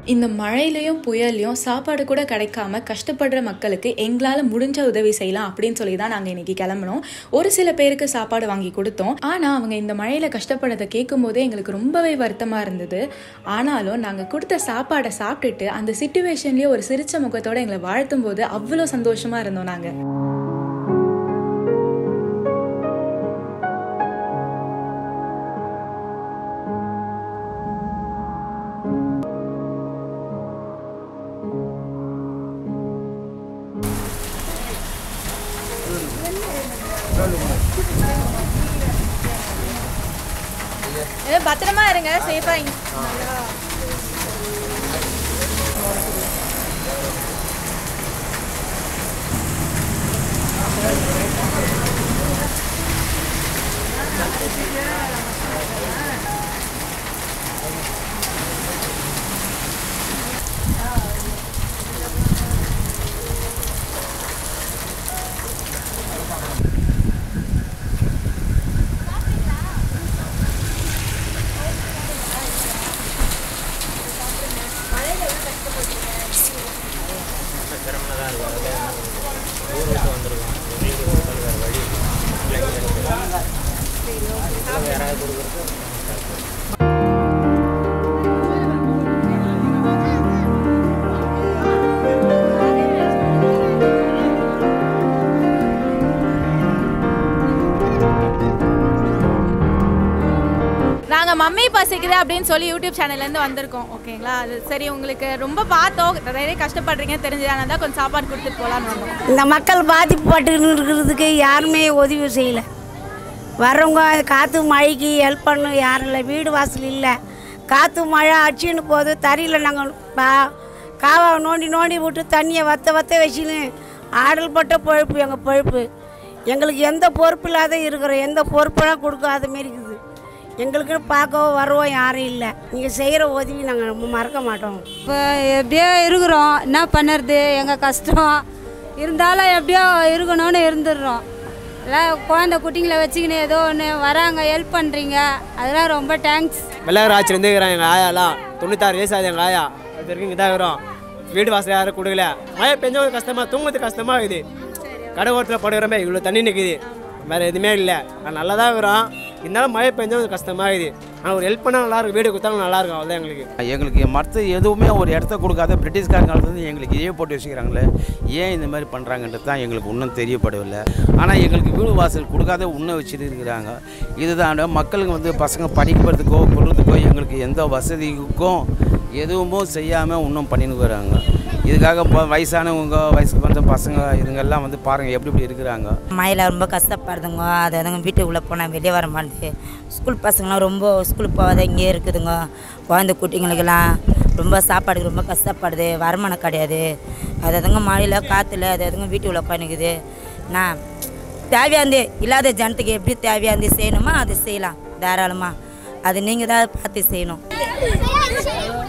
இந்த மழையிலையும் புயல்லையும் சாப்பாடு கூட கிடைக்காம கஷ்டப்படுற மக்களுக்கு எங்களால் முடிஞ்ச உதவி செய்யலாம் அப்படின்னு சொல்லி தான் நாங்கள் இன்னைக்கு கிளம்புனோம் ஒரு சில பேருக்கு சாப்பாடு வாங்கி கொடுத்தோம் ஆனால் அவங்க இந்த மழையில் கஷ்டப்படுறதை கேட்கும் போதே எங்களுக்கு ரொம்பவே வருத்தமாக இருந்தது ஆனாலும் நாங்கள் கொடுத்த சாப்பாடை சாப்பிட்டுட்டு அந்த சுச்சுவேஷன்லேயே ஒரு சிரிச்ச முகத்தோட எங்களை வாழ்த்தும் போது அவ்வளோ சந்தோஷமாக இருந்தோம் நாங்கள் பத்திரமா இருங்க சேஃபா நாங்கள் மம்மி பசிக்குது அப்படின்னு சொல்லி யூடியூப் சேனல்லேருந்து வந்திருக்கோம் ஓகேங்களா அது சரி உங்களுக்கு ரொம்ப பார்த்தோம் நிறைய கஷ்டப்படுறீங்கன்னு தெரிஞ்சதால தான் கொஞ்சம் சாப்பாடு கொடுத்துட்டு போகலான்னு வந்தோம் இந்த மக்கள் பாதிக்கப்பட்டு இருக்கிறதுக்கு யாருமே உதவி செய்யலை வர்றவங்க காற்று மழைக்கு ஹெல்ப் பண்ண யாரும் இல்லை வீடு வாசல் இல்லை காற்று மழை அடிச்சுன்னு போது தறியில் நாங்கள் பா காவை நோண்டி நோண்டி விட்டு தண்ணியை வத்த வத்த வச்சுன்னு ஆடல் பட்ட பொழப்பு எங்கள் பொழப்பு எங்களுக்கு எந்த பொறுப்பு இல்லாத இருக்கிறோம் எந்த பொறுப்பெல்லாம் கொடுக்காத மாரி இருக்குது எங்களுக்குன்னு பார்க்கவோ வரவோ யாரும் இல்லை நீங்கள் செய்கிற உதவி நாங்கள் ரொம்ப மறக்க மாட்டோம் இப்போ எப்படியோ இருக்கிறோம் என்ன பண்ணுறது எங்கள் கஷ்டம் இருந்தாலும் எப்படியோ இருக்கணும்னு இருந்துடுறோம் எல்லாம் குழந்தை குட்டிங்களை வச்சுக்கின்னு ஏதோ ஒன்று வராங்க ஹெல்ப் பண்ணுறீங்க அதெல்லாம் ரொம்ப தேங்க்ஸ் வெள்ளாறு ஆட்சிலேருந்து இருக்கிறான் எங்கள் ஆயாலாம் தொண்ணூத்தாறு வயசு ஆகுது எங்கள் ஆயா அது வரைக்கும் இங்கே தான் இருக்கிறோம் வீடு வாசல் யாரும் கொடுக்கல மழை பெஞ்சவங்க கஷ்டமாக தூங்குறது கஷ்டமாக இருக்குது கடை ஓரத்தில் படுகிறோமே இவ்வளோ தண்ணி நிற்குது வேறு எதுவுமே இல்லை நான் நல்லா தான் இருக்கிறோம் இருந்தாலும் மழை பெஞ்சவங்க கஷ்டமாக இருக்குது ஆனால் ஒரு ஹெல்ப் பண்ணால் நல்லாயிருக்கும் வீடு கொடுத்தாலும் நல்லாயிருக்கும் அவ்வளோதான் எங்களுக்கு எங்களுக்கு மற்ற எதுவுமே ஒரு இடத்த கொடுக்காத பிரிட்டிஷ்காரங்க காலத்துலேருந்து எங்களுக்கு இதே போட்டு வச்சுக்கிறாங்களே ஏன் இந்த மாதிரி பண்ணுறாங்கன்றது தான் எங்களுக்கு இன்னும் தெரியப்படவில்லை ஆனால் எங்களுக்கு வீடு வாசல் கொடுக்காத உன்ன வச்சுட்டு இருக்கிறாங்க இதுதான் மக்களுக்கு வந்து பசங்க படிக்கிறதுக்கோ கொள்றதுக்கோ எங்களுக்கு எந்த வசதிக்கும் எதுவுமே செய்யாமல் இன்னும் பண்ணின்னு வராங்க இதுக்காக இப்போ வயசானவங்க வயசுக்கு வந்த பசங்க இதுங்கெல்லாம் வந்து பாருங்கள் எப்படி இப்படி இருக்கிறாங்க மழையில் ரொம்ப கஷ்டப்படுதுங்க அது அதுங்க வீட்டுக்குள்ளே போனால் வெளியே வர மாட்டேது ஸ்கூல் பசங்களாம் ரொம்ப ஸ்கூலுக்கு போகாத இங்கே இருக்குதுங்க குழந்தை குட்டிங்களுக்கெல்லாம் ரொம்ப சாப்பாடுக்கு ரொம்ப கஷ்டப்படுது வருமானம் கிடையாது அது அதுங்க மழையில் காற்றுல அது அதுங்க வீட்டுக்குள்ளே உட்காந்துக்குது நான் தேவையாந்து இல்லாத ஜனத்துக்கு எப்படி தேவையாந்து செய்யணுமோ அது செய்யலாம் தாராளமாக அது நீங்கள் தான் பார்த்து செய்யணும்